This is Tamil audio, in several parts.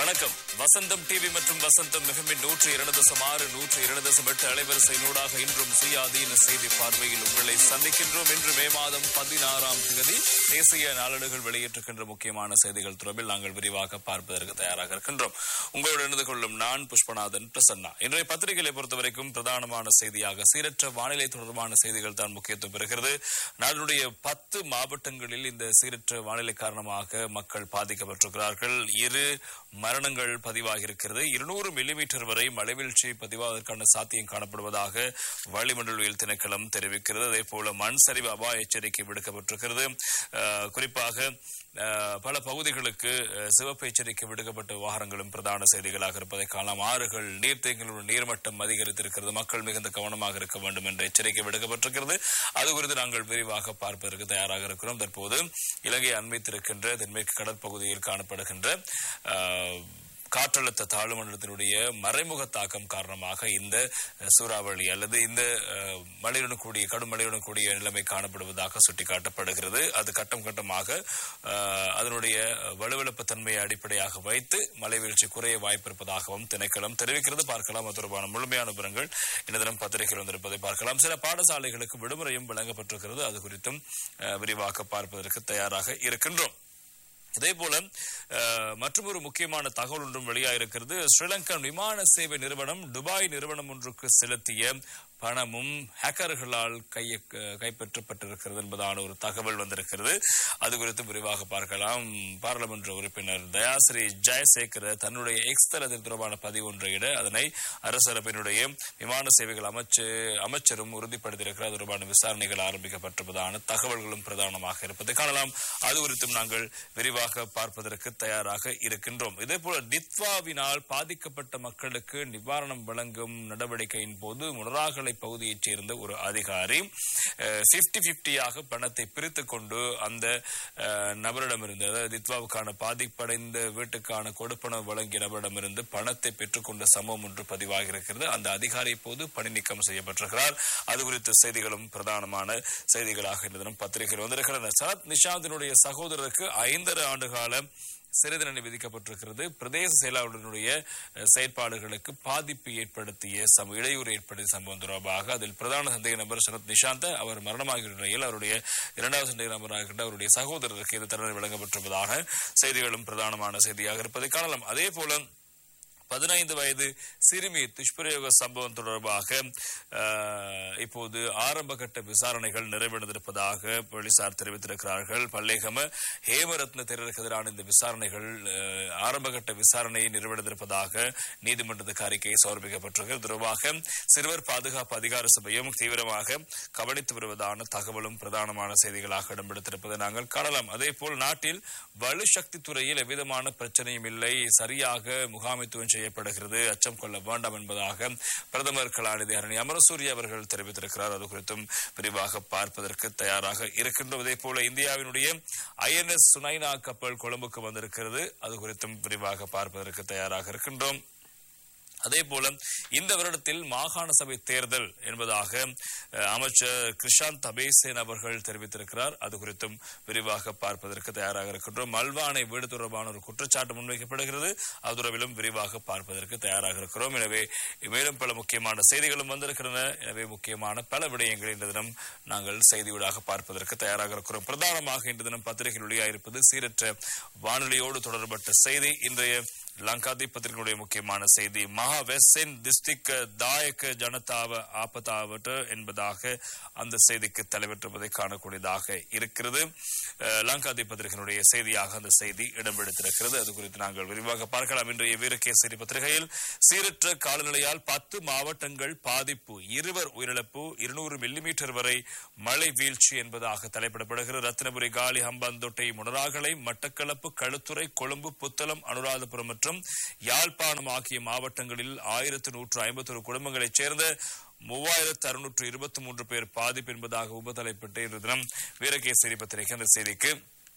வணக்கம் வசந்தம் டிவி மற்றும் வசந்தம் மிகமின் நூற்று இரண்டு தசம் ஆறு நூற்று இரண்டு தசம் எட்டு அலைவரிசையினூடாக இன்றும் சுயாதீன செய்தி பார்வையில் உங்களை சந்திக்கின்றோம் இன்று மே மாதம் பதினாறாம் தேதி தேசிய நாளேடுகள் வெளியிட்டிருக்கின்ற முக்கியமான செய்திகள் தொடர்பில் நாங்கள் விரிவாக பார்ப்பதற்கு தயாராக இருக்கின்றோம் உங்களோடு இணைந்து கொள்ளும் நான் புஷ்பநாதன் பிரசன்னா இன்றைய பத்திரிகைகளை பொறுத்தவரைக்கும் பிரதானமான செய்தியாக சீரற்ற வானிலை தொடர்பான செய்திகள் தான் முக்கியத்துவம் பெறுகிறது நாடுடைய பத்து மாவட்டங்களில் இந்த சீரற்ற வானிலை காரணமாக மக்கள் பாதிக்கப்பட்டிருக்கிறார்கள் இரு மரணங்கள் பதிவாகி இருக்கிறது இருநூறு மில்லிமீட்டர் வரை மழைவீழ்ச்சி பதிவாவதற்கான சாத்தியம் காணப்படுவதாக வளிமண்டலவியல் திணைக்களம் தெரிவிக்கிறது அதே போல மண் சரிவு அபாய எச்சரிக்கை விடுக்கப்பட்டிருக்கிறது அஹ், குறிப்பாக அஹ், பல பகுதிகளுக்கு அஹ், சிவப்பு எச்சரிக்கை விடுக்கப்பட்ட வாகனங்களும் பிரதான செய்திகளாக இருப்பதை காணலாம் ஆறுகள் நீர்த்தேக்கங்களுடன் நீர்மட்டம் அதிகரித்திருக்கிறது மக்கள் மிகுந்த கவனமாக இருக்க வேண்டும் என்ற எச்சரிக்கை விடுக்கப்பட்டிருக்கிறது அது குறித்து நாங்கள் விரிவாக பார்ப்பதற்கு தயாராக இருக்கிறோம் தற்போது இலங்கை அண்மித்திருக்கின்ற தென்மேற்கு கடற்பகுதியில் காணப்படுகின்ற அஹ், காற்றழுத்த தாழ்வு மண்டலத்தினுடைய மறைமுக தாக்கம் காரணமாக இந்த அஹ், சூறாவளி அல்லது இந்த அஹ், மழையுடன் கூடிய கடும் மழையுடன் கூடிய நிலைமை காணப்படுவதாக சுட்டிக்காட்டப்படுகிறது அது கட்டம் கட்டமாக அஹ், அதனுடைய வலுவிழப்பு தன்மையை அடிப்படையாக வைத்து மழை வீழ்ச்சி குறைய வாய்ப்பிருப்பதாகவும் திணைக்களம் தெரிவிக்கிறது பார்க்கலாம் அது தொடர்பான முழுமையான விவரங்கள் இந்த தினம் பத்திரிகையில் வந்திருப்பதை பார்க்கலாம் சில பாடசாலைகளுக்கு விடுமுறையும் வழங்கப்பட்டிருக்கிறது அது குறித்தும் அஹ், விரிவாக பார்ப்பதற்கு தயாராக இருக்கின்றோம் இதே போல மற்றும் ஒரு முக்கியமான தகவல் ஒன்றும் வெளியாயிருக்கிறது ஸ்ரீலங்கன் விமான சேவை நிறுவனம் துபாய் நிறுவனம் ஒன்றுக்கு செலுத்திய பணமும் ஹேக்கர்களால் கைய கைப்பற்றப்பட்டிருக்கிறது என்பதான ஒரு தகவல் வந்திருக்கிறது அது குறித்து விரிவாக பார்க்கலாம் பாராளுமன்ற உறுப்பினர் தயாஸ்ரீ ஜெயசேகர தன்னுடைய எக்ஸ் தளத்தில் தொடர்பான பதிவு ஒன்றையிட அதனை அரசரப்பினுடைய விமான சேவைகள் அமைச்சு அமைச்சரும் உறுதிப்படுத்தியிருக்கிறார் அது தொடர்பான விசாரணைகள் ஆரம்பிக்கப்பட்டிருப்பதான தகவல்களும் பிரதானமாக இருப்பதை காணலாம் அது குறித்தும் நாங்கள் விரிவாக பார்ப்பதற்கு தயாராக இருக்கின்றோம் இதே போல டித்வாவினால் பாதிக்கப்பட்ட மக்களுக்கு நிவாரணம் வழங்கும் நடவடிக்கையின் போது முனராகலை பகுதியைச் சேர்ந்த ஒரு அதிகாரி பிப்டி பிப்டியாக பணத்தை பிரித்துக் கொண்டு அந்த அஹ், நபரிடமிருந்து அதாவது தித்வாவுக்கான பாதிப்படைந்த வீட்டுக்கான கொடுப்பணம் வழங்கிய நபரிடமிருந்து பணத்தை பெற்றுக்கொண்ட சம்பவம் ஒன்று பதிவாகி இருக்கிறது அந்த அதிகாரி இப்போது பணி நீக்கம் செய்யப்பட்டிருக்கிறார் அது குறித்த செய்திகளும் பிரதானமான செய்திகளாக இந்த தினம் பத்திரிகையில் வந்திருக்கின்றன சரத் நிஷாந்தினுடைய சகோதரருக்கு ஐந்தரை ஆண்டு கால சிறை தண்டனை விதிக்கப்பட்டிருக்கிறது பிரதேச செயலாளருடைய அஹ், செயற்பாடுகளுக்கு பாதிப்பு ஏற்படுத்திய சம இடையூறு ஏற்படுத்திய சம்பவம் தொடர்பாக அதில் பிரதான சந்தேக நபர் சரத் நிஷாந்த் அவர் மரணமாகிய நிலையில் அவருடைய இரண்டாவது சந்தேக நபராக அவருடைய சகோதரருக்கு இந்த தண்டனை வழங்கப்பட்டிருப்பதாக செய்திகளும் பிரதானமான செய்தியாக இருப்பதை காணலாம் அதே போல பதினைந்து வயது சிறுமி துஷ்பிரயோக சம்பவம் தொடர்பாக அஹ், இப்போது ஆரம்ப கட்ட விசாரணைகள் நிறைவடைந்திருப்பதாக போலீசார் தெரிவித்திருக்கிறார்கள் பல்லேகம ஹேமரத்ன தேரருக்கு எதிரான இந்த விசாரணைகள் அஹ், ஆரம்ப கட்ட விசாரணை நிறைவடைந்திருப்பதாக நீதிமன்றத்துக்கு அறிக்கை சமர்ப்பிக்கப்பட்டிருக்கிறது இது தொடர்பாக சிறுவர் பாதுகாப்பு அதிகார சபையும் தீவிரமாக கவனித்து வருவதான தகவலும் பிரதானமான செய்திகளாக இடம்பெடுத்திருப்பதை நாங்கள் காணலாம் அதே போல் நாட்டில் வலுசக்தி துறையில் எவ்விதமான பிரச்சனையும் இல்லை சரியாக முகாமைத்துவம் செய்யப்படுகிறது அச்சம் கொள்ள வேண்டாம் என்பதாக பிரதமர் கலாநிதி அரணி அமரசூரிய அவர்கள் தெரிவித்திருக்கிறார் அது குறித்தும் விரிவாக பார்ப்பதற்கு தயாராக இருக்கின்றோம் இதே போல இந்தியாவினுடைய ஐஎன்எஸ் சுனைனா கப்பல் கொழும்புக்கு வந்திருக்கிறது அது குறித்தும் விரிவாக பார்ப்பதற்கு தயாராக இருக்கின்றோம் அதே போல இந்த வருடத்தில் மாகாண சபை தேர்தல் என்பதாக அஹ், அமைச்சர் கிருஷாந்த் அபேசேன் அவர்கள் தெரிவித்திருக்கிறார் அது குறித்தும் விரிவாக பார்ப்பதற்கு தயாராக இருக்கின்றோம் மல்வானை வீடு தொடர்பான ஒரு குற்றச்சாட்டு முன்வைக்கப்படுகிறது அது தொடர்பிலும் விரிவாக பார்ப்பதற்கு தயாராக இருக்கிறோம் எனவே மேலும் பல முக்கியமான செய்திகளும் வந்திருக்கின்றன எனவே முக்கியமான பல விடயங்களை இந்த தினம் நாங்கள் செய்தியூடாக பார்ப்பதற்கு தயாராக இருக்கிறோம் பிரதானமாக இன்று தினம் பத்திரிகையில் வெளியாயிருப்பது சீரற்ற வானொலியோடு தொடர்பட்ட செய்தி இன்றைய லங்காதீப் பத்திரிகையுடைய முக்கியமான செய்தி மகா வெஸ்டின் டிஸ்ட்ரிக் தாயக ஜனதாவ ஆபத்தாவட்டு என்பதாக அந்த செய்திக்கு தலைவற்றுவதை காணக்கூடியதாக இருக்கிறது அஹ், லங்காதீப் பத்திரிகையினுடைய செய்தியாக அந்த செய்தி இடம்பெடுத்திருக்கிறது அது குறித்து நாங்கள் விரிவாக பார்க்கலாம் இன்றைய வீரகேசரி பத்திரிகையில் சீரற்ற காலநிலையால் பத்து மாவட்டங்கள் பாதிப்பு இருவர் உயிரிழப்பு இருநூறு மில்லிமீட்டர் வரை மழை வீழ்ச்சி என்பதாக தலைப்பிடப்படுகிறது ரத்தினபுரி காலி ஹம்பாந்தோட்டை முனராகலை மட்டக்களப்பு களுத்துறை கொழும்பு புத்தளம் அனுராதபுரம் மற்றும் யாழ்ப்பாணம் ஆகிய மாவட்டங்களில் ஆயிரத்து நூற்று ஐம்பத்தொரு குடும்பங்களைச் சேர்ந்த மூவாயிரத்து அறுநூற்று இருபத்தி மூன்று பேர் பாதிப்பு என்பதாக உபதலைப்பட்டு இன்று தினம் வீரகேசரி பத்திரிகை அந்த செய்திக்கு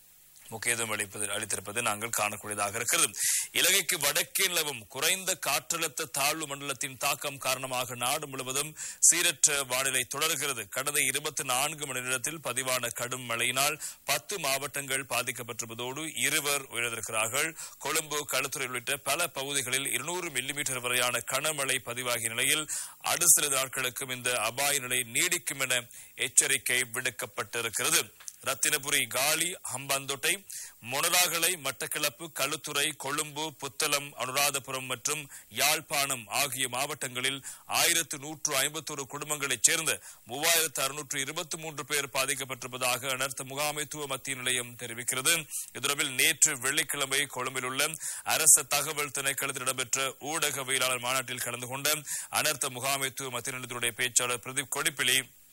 முக்கியத்துவம் அளிப்பது அளித்திருப்பது நாங்கள் காணக்கூடியதாக இருக்கிறது இலங்கைக்கு வடக்கே நிலவும் குறைந்த காற்றழுத்த தாழ்வு மண்டலத்தின் தாக்கம் காரணமாக நாடு முழுவதும் சீரற்ற வானிலை தொடர்கிறது கடந்த இருபத்தி நான்கு மணி நேரத்தில் பதிவான கடும் மழையினால் பத்து மாவட்டங்கள் பாதிக்கப்பட்டிருப்பதோடு இருவர் உயிரிழந்திருக்கிறார்கள் கொழும்பு களுத்துறை உள்ளிட்ட பல பகுதிகளில் இருநூறு மில்லிமீட்டர் வரையான கனமழை பதிவாகிய நிலையில் அடுத்த சில நாட்களுக்கும் இந்த அபாய நிலை நீடிக்கும் என எச்சரிக்கை விடுக்கப்பட்டிருக்கிறது ரத்தினபுரி காலி ஹம்பாந்தோட்டை மொனராகலை மட்டக்களப்பு களுத்துறை கொழும்பு புத்தளம் அனுராதபுரம் மற்றும் யாழ்ப்பாணம் ஆகிய மாவட்டங்களில் ஆயிரத்து நூற்று ஐம்பத்தொரு குடும்பங்களைச் சேர்ந்த மூவாயிரத்து அறுநூற்று இருபத்தி மூன்று பேர் பாதிக்கப்பட்டிருப்பதாக அனர்த்த முகாமைத்துவ மத்திய நிலையம் தெரிவிக்கிறது இதுதொடர்பில் நேற்று வெள்ளிக்கிழமை கொழும்பில் உள்ள அரச தகவல் திணைக்களத்தில் இடம்பெற்ற ஊடகவியலாளர் மாநாட்டில் கலந்து கொண்ட அனர்த்த முகாமைத்துவ மத்திய நிலையத்தினுடைய பேச்சாளர் பிரதீப் கொடிப்பிலி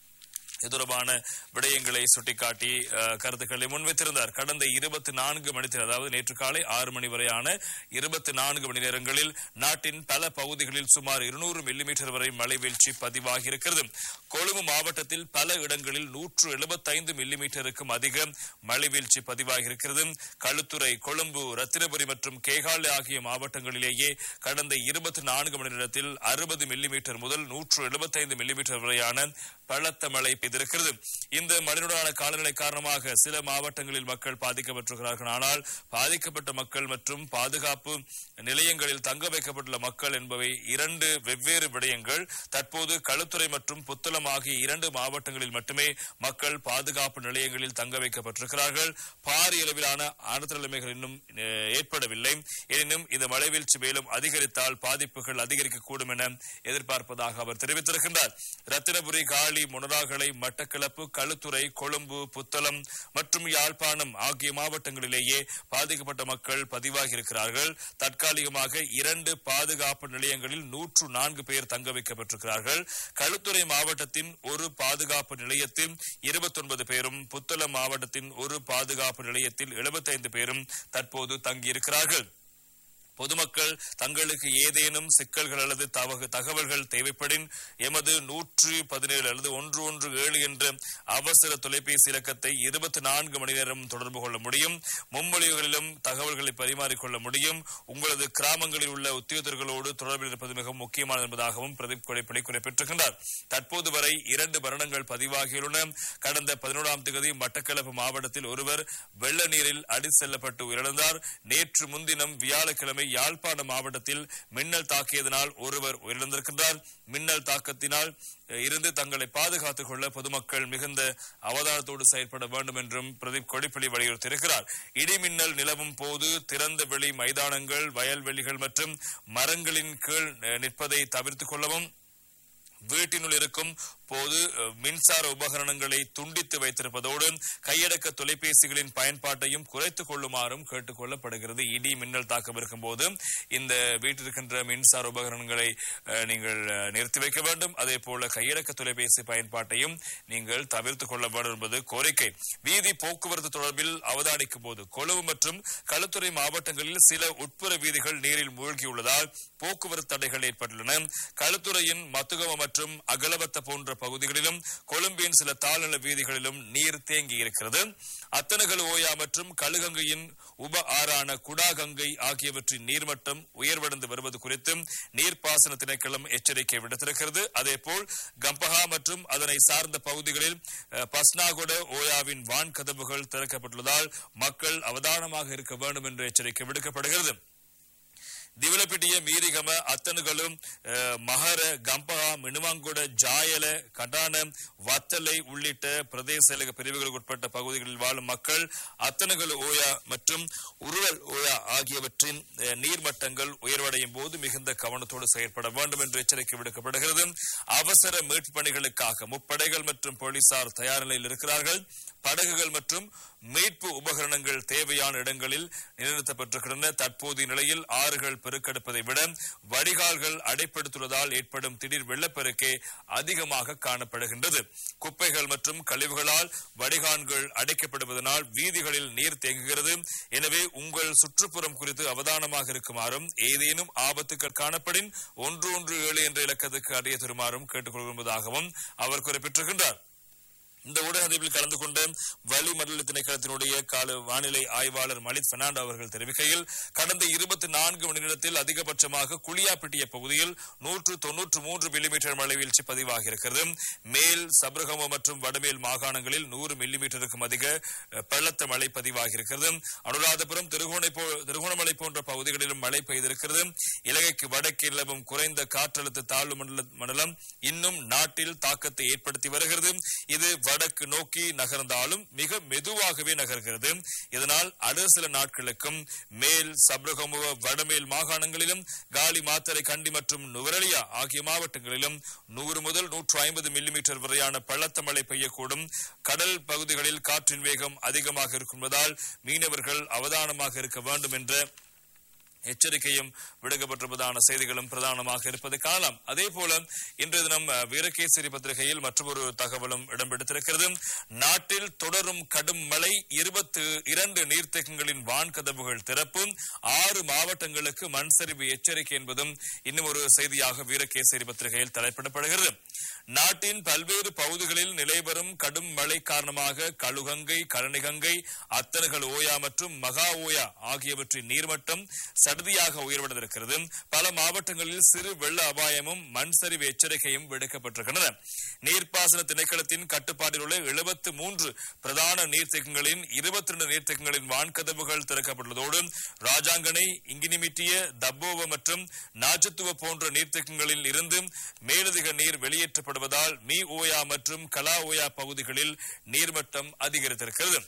இது தொடர்பான விடயங்களை சுட்டிக்காட்டி அஹ், கருத்துக்களை முன்வைத்திருந்தார் கடந்த இருபத்தி நான்கு மணி நேரம் அதாவது நேற்று காலை ஆறு மணி வரையான இருபத்தி நான்கு மணி நேரங்களில் நாட்டின் பல பகுதிகளில் சுமார் இருநூறு மில்லிமீட்டர் வரை மழை வீழ்ச்சி பதிவாகி இருக்கிறது கொழும்பு மாவட்டத்தில் பல இடங்களில் நூற்று எழுபத்தைந்து மில்லிமீட்டருக்கும் அதிக மழை வீழ்ச்சி பதிவாகி இருக்கிறது களுத்துறை கொழும்பு ரத்தினபுரி மற்றும் கேகாலை ஆகிய மாவட்டங்களிலேயே கடந்த இருபத்தி நான்கு மணி நேரத்தில் அறுபது மில்லிமீட்டர் முதல் நூற்று எழுபத்தைந்து மில்லிமீட்டர் வரையான பலத்த மழை பெய்திருக்கிறது இந்த மழையுடனான காலநிலை காரணமாக சில மாவட்டங்களில் மக்கள் பாதிக்கப்பட்டிருக்கிறார்கள் ஆனால் பாதிக்கப்பட்ட மக்கள் மற்றும் பாதுகாப்பு நிலையங்களில் தங்க வைக்கப்பட்டுள்ள மக்கள் என்பவை இரண்டு வெவ்வேறு விடயங்கள் தற்போது களுத்துறை மற்றும் புத்தளம் ஆகிய இரண்டு மாவட்டங்களில் மட்டுமே மக்கள் பாதுகாப்பு நிலையங்களில் தங்க வைக்கப்பட்டிருக்கிறார்கள் பாரிய அளவிலான ஆழ்த்த நிலைமைகள் இன்னும் அஹ், ஏற்படவில்லை எனினும் இந்த மழை வீழ்ச்சி மேலும் அதிகரித்தால் பாதிப்புகள் அதிகரிக்கக்கூடும் என எதிர்பார்ப்பதாக அவர் தெரிவித்திருக்கின்றார் ரத்தினபுரி காலி முனராகலை மட்டக்களப்பு களுத்துறை கொழும்பு புத்தளம் மற்றும் யாழ்ப்பாணம் ஆகிய மாவட்டங்களிலேயே பாதிக்கப்பட்ட மக்கள் பதிவாகி இருக்கிறார்கள் தற்காலிகமாக இரண்டு பாதுகாப்பு நிலையங்களில் நூற்று நான்கு பேர் தங்க வைக்கப்பட்டிருக்கிறார்கள் களுத்துறை மாவட்டத்தின் ஒரு பாதுகாப்பு நிலையத்தில் இருபத்தொன்பது பேரும் புத்தளம் மாவட்டத்தின் ஒரு பாதுகாப்பு நிலையத்தில் 75 பேரும் தற்போது தங்கியிருக்கிறார்கள் பொதுமக்கள் தங்களுக்கு ஏதேனும் சிக்கல்கள் அல்லது தவக- தகவல்கள் தேவைப்படின் எமது நூற்று பதினேழு அல்லது ஒன்று ஒன்று ஏழு என்ற அவசர தொலைபேசி இலக்கத்தை இருபத்தி நான்கு மணி நேரம் தொடர்பு கொள்ள முடியும் மும்மொழிகளிலும் தகவல்களை பரிமாறிக்கொள்ள முடியும் உங்களது கிராமங்களில் உள்ள உத்தியோகர்களோடு தொடர்பில் இருப்பது மிகவும் முக்கியமானது என்பதாகவும் பிரதீப் கொடைப்பிள்ளை குறிப்பிட்டிருக்கின்றார் தற்போது வரை இரண்டு மரணங்கள் பதிவாகியுள்ளன கடந்த பதினோராம் தேதி மட்டக்களப்பு மாவட்டத்தில் ஒருவர் வெள்ள நீரில் அடி செல்லப்பட்டு உயிரிழந்தார் நேற்று முன்தினம் வியாழக்கிழமை யாழ்ப்பாண மாவட்டத்தில் மின்னல் தாக்கியதனால் ஒருவர் உயிரிழந்திருக்கின்றார் மின்னல் தாக்கத்தினால் அஹ், இருந்து தங்களை பாதுகாத்துக் கொள்ள பொதுமக்கள் மிகுந்த அவதானத்தோடு செயல்பட வேண்டும் என்றும் பிரதீப் கொடிப்பிள்ளி வலியுறுத்தியிருக்கிறார் இடிமின்னல் நிலவும் போது திறந்த வெளி மைதானங்கள் வயல்வெளிகள் மற்றும் மரங்களின் கீழ் அஹ், நிற்பதை தவிர்த்துக் கொள்ளவும் வீட்டினுள் இருக்கும் போது அஹ், மின்சார உபகரணங்களை துண்டித்து வைத்திருப்பதோடு கையடக்க தொலைபேசிகளின் பயன்பாட்டையும் குறைத்துக் கொள்ளுமாறும் கேட்டுக் கொள்ளப்படுகிறது இடி மின்னல் தாக்கம் இருக்கும் போது இந்த வீட்டில் இருக்கின்ற மின்சார உபகரணங்களை அஹ், நீங்கள் அஹ், நிறுத்தி வைக்க வேண்டும் அதே போல கையடக்க தொலைபேசி பயன்பாட்டையும் நீங்கள் தவிர்த்துக் கொள்ள வேண்டும் என்பது கோரிக்கை வீதி போக்குவரத்து தொடர்பில் அவதானிக்கும் போது கொழும்பு மற்றும் களுத்துறை மாவட்டங்களில் சில உட்புற வீதிகள் நீரில் மூழ்கியுள்ளதால் போக்குவரத்து தடைகள் ஏற்பட்டுள்ளன களுத்துறையின் மத்துகம மற்றும் அகலவத்த போன்ற பகுதிகளிலும் கொழும்பின் சில தாழ்நில வீதிகளிலும் நீர் தேங்கி இருக்கிறது அத்தனகல் ஓயா மற்றும் கழுகங்கையின் உப ஆறான குடாகங்கை ஆகியவற்றின் நீர்மட்டம் உயர்வடைந்து வருவது குறித்து நீர்ப்பாசன திணைக்களம் எச்சரிக்கை விடுத்திருக்கிறது அதேபோல் கம்பஹா மற்றும் அதனை சார்ந்த பகுதிகளில் அஹ், பஸ்னாகொட ஓயாவின் வான் கதவுகள் திறக்கப்பட்டுள்ளதால் மக்கள் அவதானமாக இருக்க வேண்டும் என்று எச்சரிக்கை விடுக்கப்படுகிறது திவலப்பிட்டிய மீரிகம அத்தனுகளும் அஹ், மகர கம்பகா மினுவாங்குட ஜாயல கட்டான வத்தலை உள்ளிட்ட பிரதேச செயலக பிரிவுகளுக்கு உட்பட்ட பகுதிகளில் வாழும் மக்கள் அத்தனுகள் ஓயா மற்றும் உருவல் ஓயா ஆகியவற்றின் அஹ், நீர்மட்டங்கள் உயர்வடையும் போது மிகுந்த கவனத்தோடு செயற்பட வேண்டும் என்று எச்சரிக்கை விடுக்கப்படுகிறது அவசர மீட்பு பணிகளுக்காக முப்படைகள் மற்றும் போலீசார் தயார் நிலையில் இருக்கிறார்கள் படகுகள் மற்றும் மீட்பு உபகரணங்கள் தேவையான இடங்களில் நிலைநிறுத்தப்பட்டிருக்கின்றன தற்போதைய நிலையில் ஆறுகள் பெருக்கெடுப்பதை விட வடிகால்கள் அடைப்படுத்துவதால் ஏற்படும் திடீர் வெள்ளப்பெருக்கே அதிகமாக காணப்படுகின்றது குப்பைகள் மற்றும் கழிவுகளால் வடிகான்கள் அடைக்கப்படுவதனால் வீதிகளில் நீர் தேங்குகிறது எனவே உங்கள் சுற்றுப்புறம் குறித்து அவதானமாக இருக்குமாறும் ஏதேனும் ஆபத்துக்கள் காணப்படின் ஒன்று ஒன்று ஏழு என்ற இலக்கத்துக்கு அறிய தருமாறும் கேட்டுக்கொள்வதாகவும் அவர் குறிப்பிட்டிருக்கின்றார் இந்த ஊடக சந்திப்பில் கலந்து கொண்ட வளிமண்டல திணைக்களத்தினுடைய கால வானிலை ஆய்வாளர் மலித் பெர்னாண்டோ அவர்கள் தெரிவிக்கையில் கடந்த இருபத்தி நான்கு மணி நேரத்தில் அதிகபட்சமாக குளியாப்பிட்டிய பகுதியில் நூற்று தொன்னூற்று மூன்று மில்லிமீட்டர் மழை வீழ்ச்சி பதிவாகியிருக்கிறது மேல் சபரகம மற்றும் வடமேல் மாகாணங்களில் நூறு மில்லிமீட்டருக்கும் அதிக அஹ், பலத்த மழை பதிவாகியிருக்கிறது அனுராதபுரம் திருகோணை போ- திருகோணமலை போன்ற பகுதிகளிலும் மழை பெய்திருக்கிறது இலங்கைக்கு வடக்கே நிலவும் குறைந்த காற்றழுத்த தாழ்வு மண்டல மண்டலம் இன்னும் நாட்டில் தாக்கத்தை ஏற்படுத்தி வருகிறது இது வடக்கு நோக்கி நகர்ந்தாலும் மிக மெதுவாகவே நகர்கிறது இதனால் அடுத்த சில நாட்களுக்கும் மேல் சப்ரகமுவ வடமேல் மாகாணங்களிலும் காலி மாத்தரை கண்டி மற்றும் நுவரலியா ஆகிய மாவட்டங்களிலும் நூறு முதல் நூற்று ஐம்பது மில்லிமீட்டர் வரையான பள்ளத்த மழை பெய்யக்கூடும் கடல் பகுதிகளில் காற்றின் வேகம் அதிகமாக இருக்கும்பதால் மீனவர்கள் அவதானமாக இருக்க வேண்டும் என்ற எச்சரிக்கையும் விடுக்கப்பட்டிருப்பதான செய்திகளும் பிரதானமாக இருப்பதை காணலாம் அதே போல இன்றைய தினம் அஹ், வீரகேசரி பத்திரிகையில் மற்றொரு தகவலும் இடம்பெடுத்திருக்கிறது நாட்டில் தொடரும் கடும் மழை இருபத்தி இரண்டு நீர்த்தேக்கங்களின் வான்கதவுகள் திறப்பு ஆறு மாவட்டங்களுக்கு மண் சரிவு எச்சரிக்கை என்பதும் இன்னும் ஒரு செய்தியாக வீரகேசரி பத்திரிகையில் தலைப்பிடப்படுகிறது நாட்டின் பல்வேறு பகுதிகளில் நிலைவரும் கடும் மழை காரணமாக கழுகங்கை கழனிகங்கை அத்தனகள் ஓயா மற்றும் மகா ஓயா ஆகியவற்றின் நீர்மட்டம் சடுதியாக உயர்வடைந்திருக்கிறது பல மாவட்டங்களில் சிறு வெள்ள அபாயமும் மண் சரிவு எச்சரிக்கையும் விடுக்கப்பட்டிருக்கின்றன நீர்ப்பாசன திணைக்களத்தின் கட்டுப்பாட்டில் உள்ள எழுபத்து மூன்று பிரதான நீர்த்தேக்கங்களின் இருபத்தி ரெண்டு நீர்த்தேக்கங்களின் வான்கதவுகள் திறக்கப்பட்டுள்ளதோடு ராஜாங்கனை இங்கினிமிட்டிய தப்போவ மற்றும் நாச்சத்துவ போன்ற நீர்த்தேக்கங்களில் இருந்து மேலதிக நீர் வெளியேற்றப்படுவதால் மீ ஓயா மற்றும் கலா ஓயா பகுதிகளில் நீர்மட்டம் அதிகரித்திருக்கிறது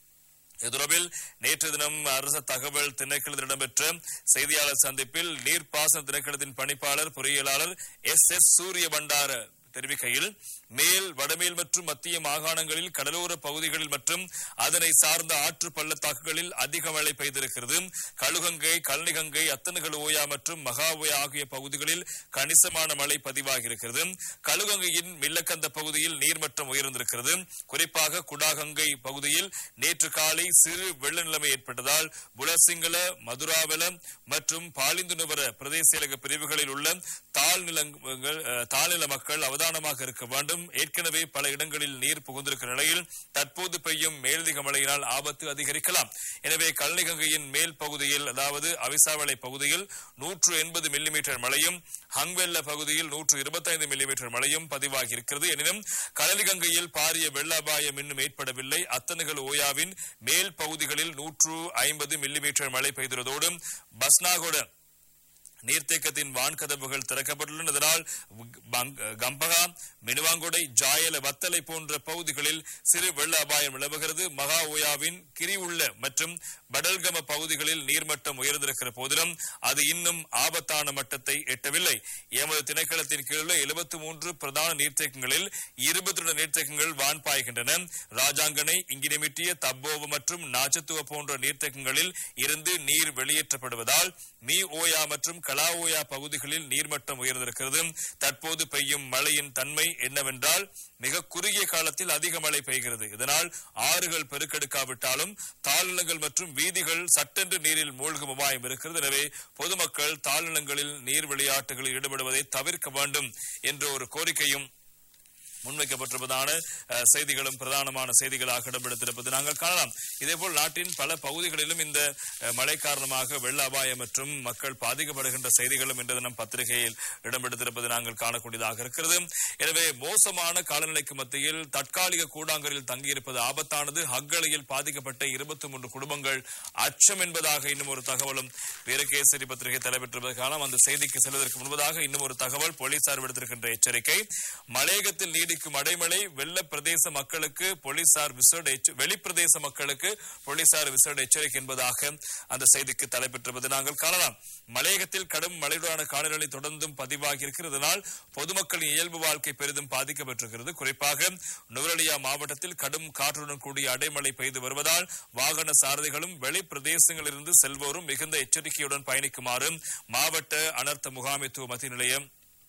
இது தொடர்பில் நேற்று தினம் அரசு தகவல் திணைக்களத்தில் இடம்பெற்ற செய்தியாளர் சந்திப்பில் நீர்ப்பாசன திணைக்களத்தின் பணிப்பாளர் பொறியியலாளர் எஸ் எஸ் சூரிய பண்டார தெரிவிக்கையில் மேல் வடமேல் மற்றும் மத்திய மாகாணங்களில் கடலோர பகுதிகளில் மற்றும் அதனை சார்ந்த ஆற்று பள்ளத்தாக்குகளில் அதிக மழை பெய்திருக்கிறது கழுகங்கை கல்னிகங்கை அத்தனுகள் ஓயா மற்றும் மகா ஓயா ஆகிய பகுதிகளில் கணிசமான மழை பதிவாகியிருக்கிறது கழுகங்கையின் மில்லக்கந்த பகுதியில் நீர்மட்டம் உயர்ந்திருக்கிறது குறிப்பாக குடாகங்கை பகுதியில் நேற்று காலை சிறு வெள்ள நிலைமை ஏற்பட்டதால் புலசிங்கள மதுராவல மற்றும் பாலிந்துனுவர பிரதேச செயலக பிரிவுகளில் உள்ள தாழ்நிலங்கள் அஹ், தாழ்நில மக்கள் அவதானமாக இருக்க வேண்டும் ஏற்கனவே பல இடங்களில் நீர் புகுந்திருக்கிற நிலையில் தற்போது பெய்யும் மேலதிக மழையினால் ஆபத்து அதிகரிக்கலாம் எனவே கல்லிகங்கையின் மேல் பகுதியில் அதாவது அவிசாவளை பகுதியில் நூற்று எண்பது மில்லிமீட்டர் மழையும் ஹங்வெல்ல பகுதியில் நூற்று இருபத்தைந்து மில்லிமீட்டர் மழையும் பதிவாகி இருக்கிறது எனினும் கலலிகங்கையில் பாரிய வெள்ள அபாயம் இன்னும் ஏற்படவில்லை அத்தனுகள் ஓயாவின் மேல் பகுதிகளில் நூற்று ஐம்பது மில்லிமீட்டர் மழை பெய்துள்ளதோடு பஸ்னாகோட நீர்த்தேக்கத்தின் வான்கதவுகள் திறக்கப்பட்டுள்ளன இதனால் பங்க- கம்பகா மினுவாங்குடை ஜாயல வத்தலை போன்ற பகுதிகளில் சிறு வெள்ள அபாயம் நிலவுகிறது மகா ஓயாவின் கிரிவுள்ள மற்றும் படல்கம பகுதிகளில் நீர்மட்டம் உயர்ந்திருக்கிற போதிலும் அது இன்னும் ஆபத்தான மட்டத்தை எட்டவில்லை எமது திணைக்களத்தின் கீழுள்ள எழுபத்தி மூன்று பிரதான நீர்த்தேக்கங்களில் இருபத்தி ரெண்டு நீர்த்தேக்கங்கள் வான் பாய்கின்றன ராஜாங்கனை இங்கினிமிட்டிய தப்போவ மற்றும் நாச்சத்துவ போன்ற நீர்த்தேக்கங்களில் இருந்து நீர் வெளியேற்றப்படுவதால் மீ ஓயா மற்றும் கலா ஓயா பகுதிகளில் நீர்மட்டம் உயர்ந்திருக்கிறது தற்போது பெய்யும் மழையின் தன்மை என்னவென்றால் மிக குறுகிய காலத்தில் அதிக மழை பெய்கிறது இதனால் ஆறுகள் பெருக்கெடுக்காவிட்டாலும் தாழ்நிலங்கள் மற்றும் வீதிகள் சட்டென்று நீரில் மூழ்கும் அபாயம் இருக்கிறது எனவே பொதுமக்கள் தாழ்நிலங்களில் நீர் விளையாட்டுகளில் ஈடுபடுவதை தவிர்க்க வேண்டும் என்ற ஒரு கோரிக்கையும் முன்வைக்கப்பட்டிருப்பதான அஹ், செய்திகளும் பிரதானமான செய்திகளாக இடம்பெடுத்திருப்பது நாங்கள் காணலாம் இதேபோல் நாட்டின் பல பகுதிகளிலும் இந்த அஹ், மழை காரணமாக வெள்ள அபாயம் மற்றும் மக்கள் பாதிக்கப்படுகின்ற செய்திகளும் இன்று தினம் பத்திரிகையில் இடம்பெடுத்திருப்பது நாங்கள் காணக்கூடியதாக இருக்கிறது எனவே மோசமான காலநிலைக்கு மத்தியில் தற்காலிக கூடாங்கரில் தங்கியிருப்பது ஆபத்தானது ஹக்களையில் பாதிக்கப்பட்ட இருபத்தி மூன்று குடும்பங்கள் அச்சம் என்பதாக இன்னும் ஒரு தகவலும் வீரகேசரி பத்திரிகை தலைப்பெற்றிருப்பது காலம் அந்த செய்திக்கு செல்வதற்கு முன்பதாக இன்னும் ஒரு தகவல் போலீசார் விடுத்திருக்கின்ற எச்சரிக்கை மலையகத்தில் நீடிக்கும் அடைமழை வெள்ள பிரதேச மக்களுக்கு போலீசார் விசேட எச்ச- வெளிப்பிரதேச மக்களுக்கு போலீசார் விசேட எச்சரிக்கை என்பதாக அந்த செய்திக்கு தலைப்பெற்றிருப்பது நாங்கள் காணலாம் மலையகத்தில் கடும் மழையுடனான காலநிலை தொடர்ந்தும் பதிவாகி இருக்கிறதுனால் பொதுமக்களின் இயல்பு வாழ்க்கை பெரிதும் பாதிக்கப்பட்டிருக்கிறது குறிப்பாக நுவரலியா மாவட்டத்தில் கடும் காற்றுடன் கூடிய அடைமழை பெய்து வருவதால் வாகன சாரதிகளும் வெளி பிரதேசங்களிலிருந்து செல்வோரும் மிகுந்த எச்சரிக்கையுடன் பயணிக்குமாறு மாவட்ட அனர்த்த முகாமைத்துவ மத்திய நிலையம்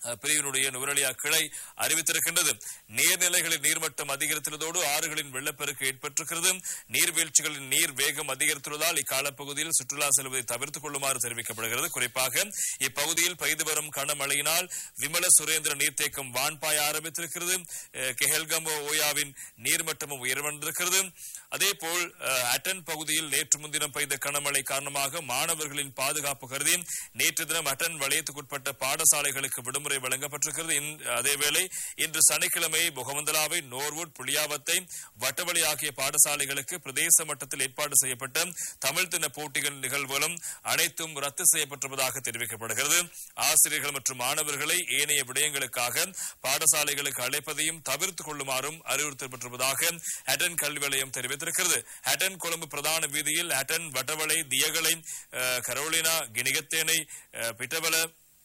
அஹ், பிரிவினுடைய நுவரலியா கிளை அறிவித்திருக்கின்றது நீர்நிலைகளின் நீர்மட்டம் அதிகரித்துள்ளதோடு ஆறுகளின் வெள்ளப்பெருக்கு ஏற்பட்டிருக்கிறது நீர்வீழ்ச்சிகளின் நீர் வேகம் அதிகரித்துள்ளதால் இக்காலப்பகுதியில் சுற்றுலா செல்வதை தவிர்த்துக் கொள்ளுமாறு தெரிவிக்கப்படுகிறது குறிப்பாக இப்பகுதியில் பெய்து வரும் கனமழையினால் விமல சுரேந்திர நீர்த்தேக்கம் வான்பாய ஆரம்பித்திருக்கிறது அஹ், கெஹல்கம்போ ஓயாவின் நீர்மட்டமும் உயர்வடைந்திருக்கிறது அதேபோல் அஹ், அட்டன் பகுதியில் நேற்று முன்தினம் பெய்த கனமழை காரணமாக மாணவர்களின் பாதுகாப்பு கருதி நேற்று தினம் அட்டன் வலயத்துக்குட்பட்ட பாடசாலைகளுக்கு விடுமுறை வழங்கப்பட்டிருக்கிறது இன்- அதேவேளை இன்று சனிக்கிழமை முகமந்தலாவை நோர்வுட் புளியாவத்தை வட்டவழி ஆகிய பாடசாலைகளுக்கு பிரதேச மட்டத்தில் ஏற்பாடு செய்யப்பட்ட தமிழ் தின போட்டிகள் நிகழ்வுகளும் அனைத்தும் ரத்து செய்யப்பட்டிருப்பதாக தெரிவிக்கப்படுகிறது ஆசிரியர்கள் மற்றும் மாணவர்களை ஏனைய விடயங்களுக்காக பாடசாலைகளுக்கு அழைப்பதையும் தவிர்த்துக் கொள்ளுமாறும் அறிவுறுத்தப்பட்டிருப்பதாக ஹட்டன் கல்வி நிலையம் தெரிவித்திருக்கிறது ஹட்டன் கொழும்பு பிரதான வீதியில் ஹட்டன் வட்டவளை தியகலை அஹ், கரோலினா கினிகத்தேனை அஹ், பிட்டவல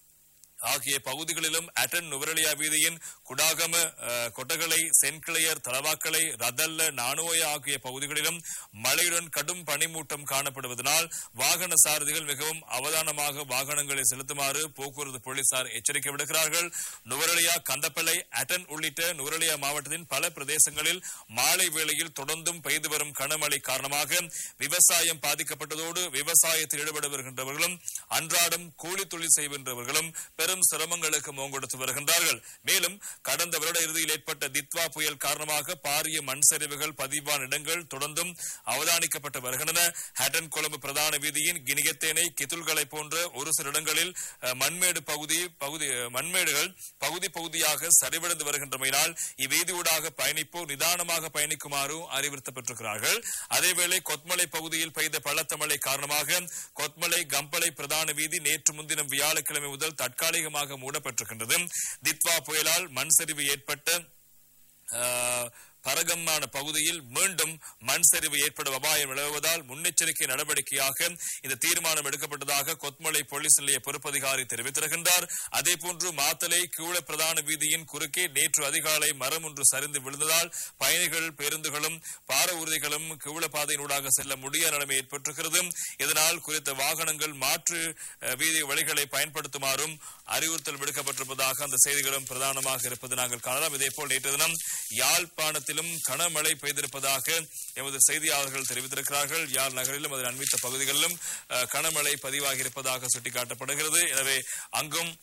ஆகிய பகுதிகளிலும் அட்டன் நுவரலியா வீதியின் குடாகம அஹ், கொட்டகலை சென்கிளையர் தலவாக்கலை ரதல்ல நானோய ஆகிய பகுதிகளிலும் மழையுடன் கடும் பனிமூட்டம் காணப்படுவதனால் வாகன சாரதிகள் மிகவும் அவதானமாக வாகனங்களை செலுத்துமாறு போக்குவரத்து போலீசார் எச்சரிக்கை விடுக்கிறார்கள் நுவரலியா கந்தப்பளை அட்டன் உள்ளிட்ட நுவரலியா மாவட்டத்தின் பல பிரதேசங்களில் மாலை வேளையில் தொடர்ந்தும் பெய்து வரும் கனமழை காரணமாக விவசாயம் பாதிக்கப்பட்டதோடு விவசாயத்தில் ஈடுபட வருகின்றவர்களும் அன்றாடம் கூலி தொழில் செய்கின்றவர்களும் பெரும் சிரமங்களுக்கு முகங்கொடுத்து வருகின்றார்கள் மேலும் கடந்த வருட இறுதியில் ஏற்பட்ட தித்வா புயல் காரணமாக பாரிய மண் சரிவுகள் பதிவான இடங்கள் தொடர்ந்தும் அவதானிக்கப்பட்டு வருகின்றன ஹட்டன் கொழும்பு பிரதான வீதியின் கினிகத்தேனை கித்துல்களை போன்ற ஒரு சில இடங்களில் அஹ், மண்மேடு பகுதி பகுதி அஹ், மண்மேடுகள் பகுதி பகுதியாக சரிவடைந்து வருகின்றமையினால் இவ்வீதியூடாக பயணிப்போர் நிதானமாக பயணிக்குமாறு அறிவுறுத்தப்பட்டிருக்கிறார்கள் அதேவேளை கொத்மலை பகுதியில் பெய்த பலத்த மழை காரணமாக கொத்மலை கம்பளை பிரதான வீதி நேற்று முன்தினம் வியாழக்கிழமை முதல் தற்காலிகமாக மூடப்பட்டிருக்கின்றது தித்வா புயலால் மண் சரிவு ஏற்பட்ட ஆஹ், பரகம்மான பகுதியில் மீண்டும் மண் சரிவு ஏற்படும் அபாயம் நிலவுவதால் முன்னெச்சரிக்கை நடவடிக்கையாக இந்த தீர்மானம் எடுக்கப்பட்டதாக கொத்மலை போலீஸ் நிலைய பொறுப்பதிகாரி தெரிவித்திருக்கின்றார் அதேபோன்று மாத்தலை கீழ பிரதான வீதியின் குறுக்கே நேற்று அதிகாலை மரம் ஒன்று சரிந்து விழுந்ததால் பயணிகள் பேருந்துகளும் பார ஊர்திகளும் கீழ பாதையினூடாக செல்ல முடியாத நிலைமை ஏற்பட்டிருக்கிறது இதனால் குறித்த வாகனங்கள் மாற்று அஹ், வீதி வழிகளை பயன்படுத்துமாறும் அறிவுறுத்தல் விடுக்கப்பட்டிருப்பதாக அந்த செய்திகளும் பிரதானமாக இருப்பது நாங்கள் காணலாம் இதேபோல் நேற்று தினம் யாழ்ப்பாணத்திலும் கனமழை பெய்திருப்பதாக எமது செய்தியாளர்கள் தெரிவித்திருக்கிறார்கள் யாழ் நகரிலும் அதன் அண்மித்த பகுதிகளிலும் அஹ், கனமழை பதிவாகி இருப்பதாக சுட்டிக்காட்டப்படுகிறது எனவே அங்கும்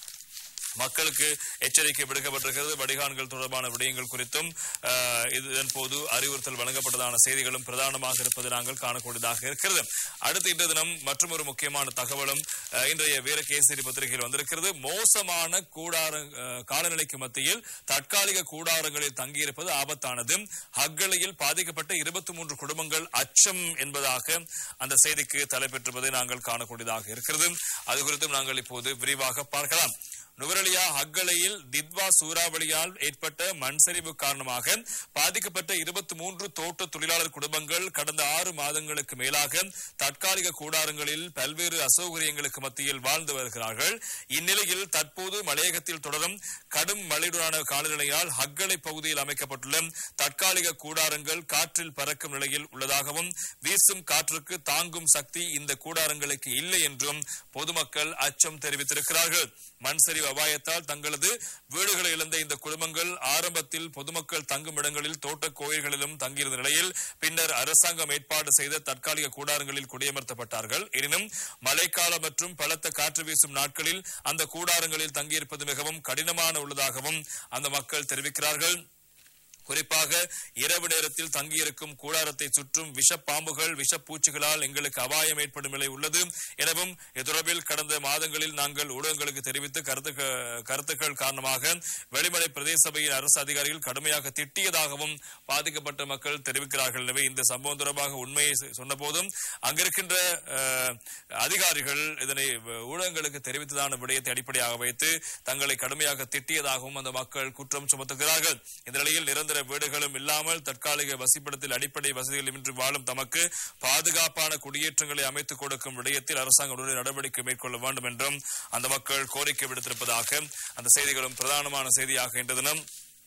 மக்களுக்கு எச்சரிக்கை விடுக்கப்பட்டிருக்கிறது வடிகான்கள் தொடர்பான விடயங்கள் குறித்தும் அஹ், இதன் போது அறிவுறுத்தல் வழங்கப்பட்டதான செய்திகளும் பிரதானமாக இருப்பதை நாங்கள் காணக்கூடியதாக இருக்கிறது அடுத்த இன்று தினம் மற்றும் ஒரு முக்கியமான தகவலும் அஹ், இன்றைய வீரகேசரி பத்திரிகையில் வந்திருக்கிறது மோசமான கூடார அஹ், காலநிலைக்கு மத்தியில் தற்காலிக கூடாரங்களில் தங்கியிருப்பது ஆபத்தானது ஹக்கலையில் பாதிக்கப்பட்ட இருபத்தி மூன்று குடும்பங்கள் அச்சம் என்பதாக அந்த செய்திக்கு தலைப்பெற்றுவதை நாங்கள் காணக்கூடியதாக இருக்கிறது அது குறித்தும் நாங்கள் இப்போது விரிவாக பார்க்கலாம் நுவரலியா ஹக்கலையில் தித்வா சூறாவளியால் ஏற்பட்ட மண் சரிவு காரணமாக பாதிக்கப்பட்ட இருபத்தி மூன்று தோட்ட தொழிலாளர் குடும்பங்கள் கடந்த ஆறு மாதங்களுக்கு மேலாக தற்காலிக கூடாரங்களில் பல்வேறு அசௌகரியங்களுக்கு மத்தியில் வாழ்ந்து வருகிறார்கள் இந்நிலையில் தற்போது மலையகத்தில் தொடரும் கடும் மழையுடனான காலநிலையால் ஹக்கலை பகுதியில் அமைக்கப்பட்டுள்ள தற்காலிக கூடாரங்கள் காற்றில் பறக்கும் நிலையில் உள்ளதாகவும் வீசும் காற்றுக்கு தாங்கும் சக்தி இந்த கூடாரங்களுக்கு இல்லை என்றும் பொதுமக்கள் அச்சம் தெரிவித்திருக்கிறார்கள் மண் சரிவு அபாயத்தால் தங்களது வீடுகளை இழந்த இந்த குடும்பங்கள் ஆரம்பத்தில் பொதுமக்கள் தங்கும் இடங்களில் தோட்டக் கோயில்களிலும் தங்கியிருந்த நிலையில் பின்னர் அரசாங்கம் ஏற்பாடு செய்த தற்காலிக கூடாரங்களில் குடியமர்த்தப்பட்டார்கள் எனினும் மழைக்காலம் மற்றும் பலத்த காற்று வீசும் நாட்களில் அந்த கூடாரங்களில் தங்கியிருப்பது மிகவும் கடினமான உள்ளதாகவும் அந்த மக்கள் தெரிவிக்கிறார்கள் குறிப்பாக இரவு நேரத்தில் தங்கியிருக்கும் கூடாரத்தை சுற்றும் விஷப்பாம்புகள் விஷப்பூச்சிகளால் எங்களுக்கு அபாயம் ஏற்படும் நிலை உள்ளது எனவும் இதுதொடர்பில் கடந்த மாதங்களில் நாங்கள் ஊடகங்களுக்கு தெரிவித்து கருத்துக்க- கருத்துக்கள் காரணமாக வெளிமலை பிரதேச சபையின் அரசு அதிகாரிகள் கடுமையாக திட்டியதாகவும் பாதிக்கப்பட்ட மக்கள் தெரிவிக்கிறார்கள் எனவே இந்த சம்பவம் தொடர்பாக உண்மையை சொ- சொன்னபோதும் அங்கிருக்கின்ற அஹ், அதிகாரிகள் இதனை ஊடகங்களுக்கு தெரிவித்ததான விடயத்தை அடிப்படையாக வைத்து தங்களை கடுமையாக திட்டியதாகவும் அந்த மக்கள் குற்றம் சுமத்துகிறார்கள் இந்த நிலையில் நிரந்தர வீடுகளும் இல்லாமல் தற்காலிக வசிப்பிடத்தில் அடிப்படை வசதிகள் இன்றி வாழும் தமக்கு பாதுகாப்பான குடியேற்றங்களை அமைத்துக் கொடுக்கும் விடயத்தில் அரசாங்கம் உடனடி நடவடிக்கை மேற்கொள்ள வேண்டும் என்றும் அந்த மக்கள் கோரிக்கை விடுத்திருப்பதாக அந்த செய்திகளும் பிரதானமான செய்தியாக இன்று தினம்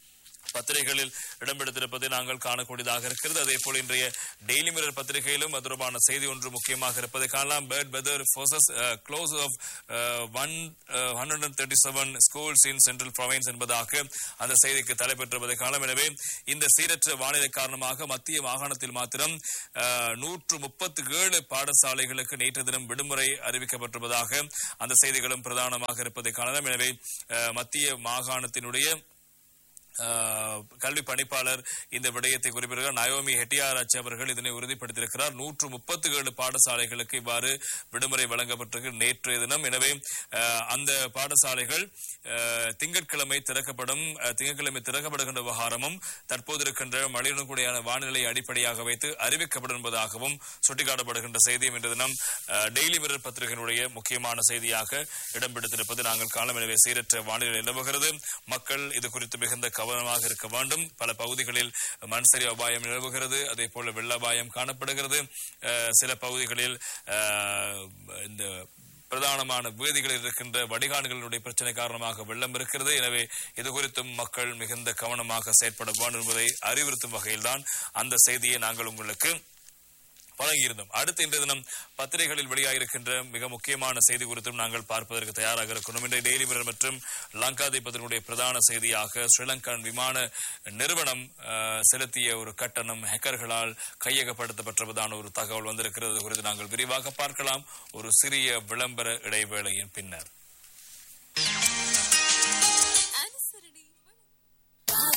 பத்திரிகைகளில் இடம்பெடுத்திருப்பதை நாங்கள் காணக்கூடியதாக இருக்கிறது அதே போல் இன்றைய டெய்லி மிரர் பத்திரிகையிலும் அது தொடர்பான செய்தி ஒன்று முக்கியமாக இருப்பதை காணலாம் bad weather forces close of one hundred and thirty seven schools in central province என்பதாக அந்த செய்திக்கு தலைப்பெற்றிருப்பதை காணலாம் எனவே இந்த சீரற்ற வானிலை காரணமாக மத்திய மாகாணத்தில் மாத்திரம் அஹ், நூற்று முப்பத்தி ஏழு பாடசாலைகளுக்கு நேற்று தினம் விடுமுறை அறிவிக்கப்பட்டிருப்பதாக அந்த செய்திகளும் பிரதானமாக இருப்பதை காணலாம் எனவே அஹ், மத்திய மாகாணத்தினுடைய ஆஹ், கல்வி பணிப்பாளர் இந்த விடயத்தை குறிப்பிடுகிறார் நயோமி ஹெட்டியாராச்சி அவர்கள் இதனை உறுதிப்படுத்தியிருக்கிறார் நூற்று முப்பத்தி ஏழு பாடசாலைகளுக்கு இவ்வாறு விடுமுறை வழங்கப்பட்டிருக்கு நேற்றைய தினம் எனவே ஆஹ், அந்த பாடசாலைகள் ஆஹ், திங்கட்கிழமை திறக்கப்படும் ஆஹ், திங்கட்கிழமை திறக்கப்படுகின்ற விவகாரமும் தற்போது இருக்கின்ற மழையுடன் கூடியான வானிலை அடிப்படையாக வைத்து அறிவிக்கப்படும் என்பதாகவும் சுட்டிக்காட்டப்படுகின்ற செய்தியும் இன்று தினம் ஆஹ், டெய்லி மிரர் பத்திரிகையினுடைய முக்கியமான செய்தியாக இடம்பெடுத்திருப்பது நாங்கள் காலம் எனவே சீரற்ற வானிலை நிலவுகிறது மக்கள் இது குறித்து மிகுந்த கவனமாக இருக்க வேண்டும் பல பகுதிகளில் மண்சரி அபாயம் நிலவுகிறது அதே போல வெள்ள அபாயம் காணப்படுகிறது அஹ், சில பகுதிகளில் அஹ், இந்த பிரதானமான வீதிகளில் இருக்கின்ற வடிகான்களுடைய பிரச்சனை காரணமாக வெள்ளம் இருக்கிறது எனவே இது குறித்தும் மக்கள் மிகுந்த கவனமாக செயற்பட வேண்டும் என்பதை அறிவுறுத்தும் வகையில்தான் அந்த செய்தியை நாங்கள் உங்களுக்கு வழங்கியிருந்தோம் அடுத்து இன்றைய தினம் பத்திரிகைகளில் வெளியாகிருக்கின்ற மிக முக்கியமான செய்தி குறித்தும் நாங்கள் பார்ப்பதற்கு தயாராக இருக்கணும் இன்றைய டெய்லி மிரர் மற்றும் லங்கா தீபத்தினுடைய பிரதான செய்தியாக ஸ்ரீலங்கன் விமான நிறுவனம் அஹ், செலுத்திய ஒரு கட்டணம் ஹேக்கர்களால் கையகப்படுத்தப்பட்டதான ஒரு தகவல் வந்திருக்கிறது குறித்து நாங்கள் விரிவாக பார்க்கலாம் ஒரு சிறிய விளம்பர இடைவேளையின் பின்னர்